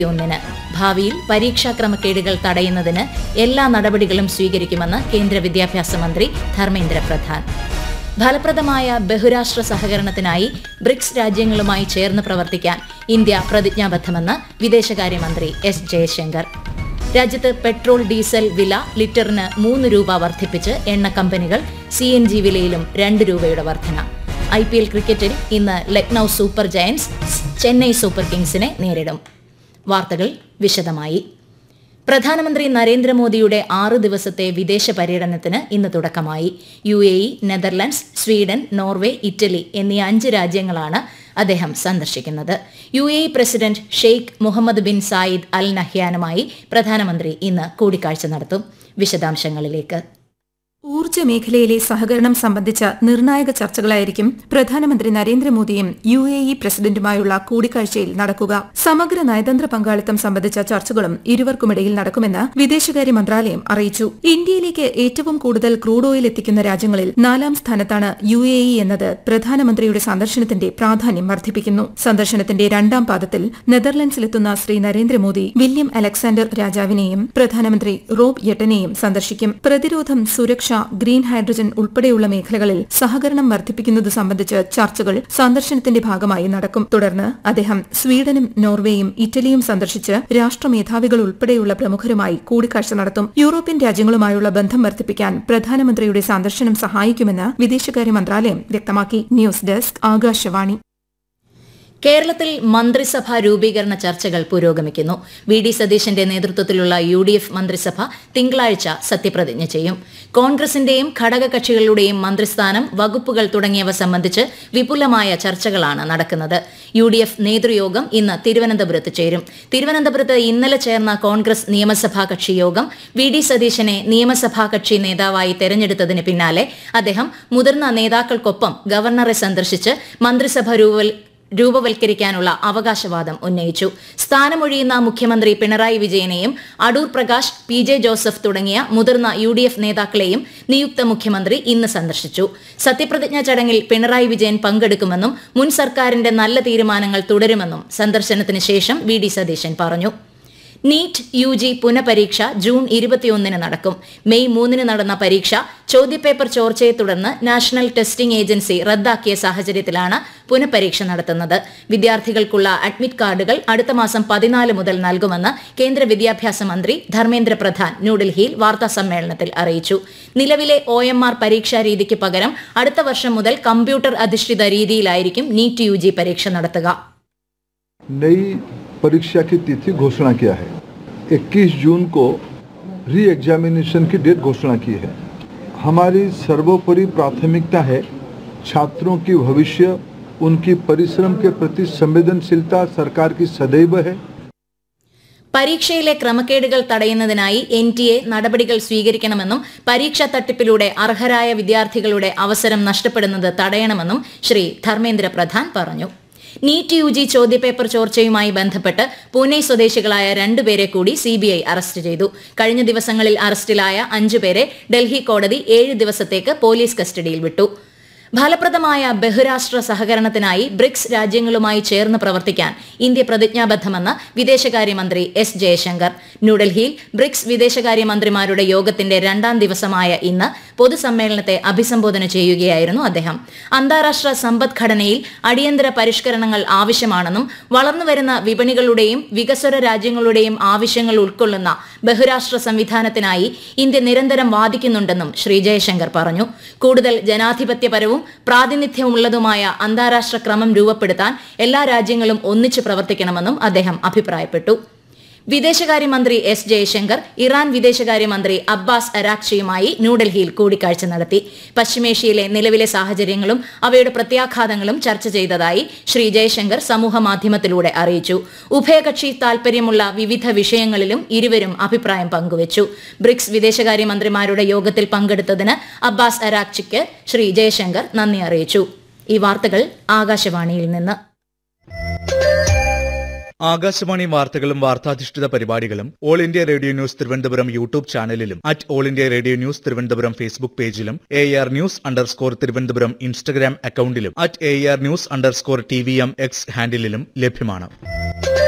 ഒന്നിന് ഭാവിയിൽ പരീക്ഷാ ക്രമക്കേടുകൾ തടയുന്നതിന് എല്ലാ നടപടികളും സ്വീകരിക്കുമെന്ന് കേന്ദ്ര വിദ്യാഭ്യാസ മന്ത്രി ധർമ്മേന്ദ്ര പ്രധാൻ ഫലപ്രദമായ ബഹുരാഷ്ട്ര സഹകരണത്തിനായി ബ്രിക്സ് രാജ്യങ്ങളുമായി ചേർന്ന് പ്രവർത്തിക്കാൻ ഇന്ത്യ പ്രതിജ്ഞാബദ്ധമെന്ന് വിദേശകാര്യമന്ത്രി എസ് ജയശങ്കർ രാജ്യത്ത് പെട്രോൾ ഡീസൽ വില ലിറ്ററിന് മൂന്ന് രൂപ വർദ്ധിപ്പിച്ച് എണ്ണ കമ്പനികൾ സി എൻ ജി വിലയിലും രണ്ട് രൂപയുടെ വർധന ഐ പി എൽ ക്രിക്കറ്റിൽ ഇന്ന് Lucknow super giants Chennai super കിങ്സിനെ നേരിടും വാർത്തകൾ വിശദമായി പ്രധാനമന്ത്രി നരേന്ദ്രമോദിയുടെ ആറ് ദിവസത്തെ വിദേശ പര്യടനത്തിന് ഇന്ന് തുടക്കമായി U A E Netherlands Sweden Norway Italy എന്നീ അഞ്ച് രാജ്യങ്ങളാണ് അദ്ദേഹം സന്ദർശിക്കുന്നത് U A E president Sheikh Mohammed bin Zayed Al നഹ്യാനുമായി പ്രധാനമന്ത്രി ഇന്ന് കൂടിക്കാഴ്ച നടത്തും വിശദാംശങ്ങളിലേക്ക് ഊർജ്ജ മേഖലയിലെ സഹകരണം സംബന്ധിച്ച നിർണായക ചർച്ചകളായിരിക്കും പ്രധാനമന്ത്രി നരേന്ദ്രമോദിയും യു എ ഇ പ്രസിഡന്റുമായുള്ള കൂടിക്കാഴ്ചയിൽ നടക്കുക സമഗ്ര നയതന്ത്ര പങ്കാളിത്തം സംബന്ധിച്ച ചർച്ചകളും ഇരുവർക്കുമിടയിൽ നടക്കുമെന്ന് വിദേശകാര്യ മന്ത്രാലയം അറിയിച്ചു ഇന്ത്യയിലേക്ക് ഏറ്റവും കൂടുതൽ ക്രൂഡ് ഓയിൽ എത്തിക്കുന്ന രാജ്യങ്ങളിൽ നാലാം സ്ഥാനത്താണ് യു എ ഇ എന്നത് പ്രധാനമന്ത്രിയുടെ സന്ദർശനത്തിന്റെ പ്രാധാന്യം വർദ്ധിപ്പിക്കുന്നു സന്ദർശനത്തിന്റെ രണ്ടാം പാദത്തിൽ നെതർലൻഡ്സിലെത്തുന്ന ശ്രീ നരേന്ദ്രമോദി വില്യം അലക്സാണ്ടർ രാജാവിനെയും പ്രധാനമന്ത്രി റോബ് യെട്ടനെയും സന്ദർശിക്കും പ്രതിരോധം സുരക്ഷ ഗ്രീൻ ഹൈഡ്രജൻ ഉൾപ്പെടെയുള്ള മേഖലകളിൽ സഹകരണം വർദ്ധിപ്പിക്കുന്നത് സംബന്ധിച്ച് ചർച്ചകൾ സന്ദർശനത്തിന്റെ ഭാഗമായി നടക്കും തുടർന്ന് അദ്ദേഹം സ്വീഡനും നോർവേയും ഇറ്റലിയും സന്ദർശിച്ച് രാഷ്ട്രമേധാവികൾ ഉൾപ്പെടെയുള്ള പ്രമുഖരുമായി കൂടിക്കാഴ്ച നടത്തും യൂറോപ്യൻ രാജ്യങ്ങളുമായുള്ള ബന്ധം വർദ്ധിപ്പിക്കാൻ പ്രധാനമന്ത്രിയുടെ സന്ദർശനം സഹായിക്കുമെന്ന് വിദേശകാര്യ മന്ത്രാലയം വ്യക്തമാക്കി ന്യൂസ് ഡെസ്ക് ആകാശവാണി കേരളത്തിൽ മന്ത്രിസഭാ രൂപീകരണ ചർച്ചകൾ പുരോഗമിക്കുന്നു വി ഡി സതീശന്റെ നേതൃത്വത്തിലുള്ള യു ഡി എഫ് മന്ത്രിസഭ തിങ്കളാഴ്ച സത്യപ്രതിജ്ഞ ചെയ്യും കോൺഗ്രസിന്റെയും ഘടകകക്ഷികളുടെയും മന്ത്രിസ്ഥാനം വകുപ്പുകൾ തുടങ്ങിയവ സംബന്ധിച്ച് വിപുലമായ ചർച്ചകളാണ് നടക്കുന്നത് യു ഡി എഫ് നേതൃയോഗം ഇന്ന് തിരുവനന്തപുരത്ത് ചേരും തിരുവനന്തപുരത്ത് ഇന്നലെ ചേർന്ന കോൺഗ്രസ് നിയമസഭാ കക്ഷി യോഗം വി ഡി സതീശനെ നിയമസഭാ കക്ഷി നേതാവായി തെരഞ്ഞെടുത്തതിന് പിന്നാലെ അദ്ദേഹം മുതിർന്ന നേതാക്കൾക്കൊപ്പം ഗവർണറെ സന്ദർശിച്ച് മന്ത്രിസഭ രൂപവൽ രൂപവൽക്കരിക്കാനുള്ള അവകാശവാദം ഉന്നയിച്ചു സ്ഥാനമൊഴിയുന്ന മുഖ്യമന്ത്രി പിണറായി വിജയനെയും അടൂർ പ്രകാശ് പി ജെ ജോസഫ് തുടങ്ങിയ മുതിർന്ന യു ഡി എഫ് നേതാക്കളെയും നിയുക്ത മുഖ്യമന്ത്രി ഇന്ന് സന്ദർശിച്ചു സത്യപ്രതിജ്ഞാ ചടങ്ങിൽ പിണറായി വിജയൻ പങ്കെടുക്കുമെന്നും മുൻ സർക്കാരിന്റെ നല്ല തീരുമാനങ്ങൾ തുടരുമെന്നും സന്ദർശനത്തിന് ശേഷം വി ഡി സതീശൻ പറഞ്ഞു നീറ്റ് യു ജി പുനഃപരീക്ഷ ജൂൺ ഇരുപത്തിയൊന്നിന് നടക്കും മെയ് മൂന്നിന് നടന്ന പരീക്ഷ ചോദ്യപേപ്പർ ചോർച്ചയെ തുടർന്ന് നാഷണൽ ടെസ്റ്റിംഗ് ഏജൻസി റദ്ദാക്കിയ സാഹചര്യത്തിലാണ് പുനഃപരീക്ഷ നടത്തുന്നത് വിദ്യാർത്ഥികൾക്കുള്ള അഡ്മിറ്റ് കാർഡുകൾ അടുത്ത മാസം പതിനാല് മുതൽ നൽകുമെന്ന് കേന്ദ്ര വിദ്യാഭ്യാസ മന്ത്രി ധർമ്മേന്ദ്ര പ്രധാൻ ന്യൂഡൽഹിയിൽ വാർത്താ സമ്മേളനത്തിൽ അറിയിച്ചു നിലവിലെ ഒ എം ആർ പരീക്ഷാ രീതിക്ക് പകരം അടുത്ത വർഷം മുതൽ കമ്പ്യൂട്ടർ അധിഷ്ഠിത രീതിയിലായിരിക്കും നീറ്റ് യു ജി പരീക്ഷ നടത്തുക नई परीक्षा की तिथि घोषणा किया है 21 जून को री एग्जामिनेशन की डेट घोषणा की है हमारी सर्वोपरि प्राथमिकता है छात्रों की भविष्य उनकी परिश्रम के प्रति संवेदनशीलता सरकार की सदैव है പരീക്ഷയിലെ ക്രമക്കേടുകൾ തടയുന്നതിനായി എൻ ടി എ നടപടികൾ സ്വീകരിക്കണമെന്നും പരീക്ഷാ തട്ടിപ്പിലൂടെ അർഹരായ വിദ്യാർത്ഥികളുടെ അവസരം നഷ്ടപ്പെടുന്നത് തടയണമെന്നും ശ്രീ ധർമ്മേന്ദ്ര പ്രധാൻ പറഞ്ഞു നീറ്റ് യു ജി ചോദ്യപേപ്പർ ചോർച്ചയുമായി ബന്ധപ്പെട്ട് പൂനെ സ്വദേശികളായ രണ്ടുപേരെ കൂടി സിബിഐ അറസ്റ്റ് ചെയ്തു കഴിഞ്ഞ ദിവസങ്ങളിൽ അറസ്റ്റിലായ അഞ്ചുപേരെ ഡൽഹി കോടതി ഏഴ് ദിവസത്തേക്ക് പോലീസ് കസ്റ്റഡിയിൽ വിട്ടു ഫലപ്രദമായ ബഹുരാഷ്ട്ര സഹകരണത്തിനായി ബ്രിക്സ് രാജ്യങ്ങളുമായി ചേർന്ന് പ്രവർത്തിക്കാൻ ഇന്ത്യ പ്രതിജ്ഞാബദ്ധമെന്ന് വിദേശകാര്യമന്ത്രി എസ് ജയശങ്കർ ന്യൂഡൽഹിയിൽ ബ്രിക്സ് വിദേശകാര്യമന്ത്രിമാരുടെ യോഗത്തിന്റെ രണ്ടാം ദിവസമായ ഇന്ന് പൊതുസമ്മേളനത്തെ അഭിസംബോധന ചെയ്യുകയായിരുന്നു അദ്ദേഹം അന്താരാഷ്ട്ര സമ്പദ്ഘടനയിൽ അടിയന്തര പരിഷ്കരണങ്ങൾ ആവശ്യമാണെന്നും വളർന്നുവരുന്ന വിപണികളുടെയും വികസ്വര രാജ്യങ്ങളുടെയും ആവശ്യങ്ങൾ ഉൾക്കൊള്ളുന്ന ബഹുരാഷ്ട്ര സംവിധാനത്തിനായി ഇന്ത്യ നിരന്തരം വാദിക്കുന്നുണ്ടെന്നും ശ്രീ ജയശങ്കർ പറഞ്ഞു കൂടുതൽ ജനാധിപത്യപരവും പ്രാതിനിധ്യമുള്ളതുമായ അന്താരാഷ്ട്ര ക്രമം രൂപപ്പെടുത്താൻ എല്ലാ രാജ്യങ്ങളും ഒന്നിച്ചു പ്രവർത്തിക്കണമെന്നും അദ്ദേഹം അഭിപ്രായപ്പെട്ടു വിദേശകാര്യമന്ത്രി എസ് ജയശങ്കർ ഇറാൻ വിദേശകാര്യമന്ത്രി അബ്ബാസ് അരാക്ഷിയുമായി ന്യൂഡൽഹിയിൽ കൂടിക്കാഴ്ച നടത്തി പശ്ചിമേഷ്യയിലെ നിലവിലെ സാഹചര്യങ്ങളും അവയുടെ പ്രത്യാഘാതങ്ങളും ചർച്ച ചെയ്തതായി ശ്രീ ജയശങ്കർ സമൂഹമാധ്യമത്തിലൂടെ അറിയിച്ചു ഉഭയകക്ഷി താൽപര്യമുള്ള വിവിധ വിഷയങ്ങളിലും ഇരുവരും അഭിപ്രായം പങ്കുവച്ചു ബ്രിക്സ് വിദേശകാര്യമന്ത്രിമാരുടെ യോഗത്തിൽ പങ്കെടുത്തതിന് അബ്ബാസ് അരാക്ഷിക്ക് ശ്രീ ജയശങ്കർ നന്ദി അറിയിച്ചു ഈ വാർത്തകൾ ആകാശവാണിയിൽ നിന്ന് ആകാശവാണി വാർത്തകളും വാർത്താധിഷ്ഠിത പരിപാടികളും all India radio news Thiruvananthapuram YouTube ചാനലിലും at all India radio news Thiruvananthapuram Facebook പേജിലും A R news underscore Thiruvananthapuram Instagram അക്കൌണ്ടിലും at A R news underscore T V M X ഹാൻഡിലും ലഭ്യമാണ്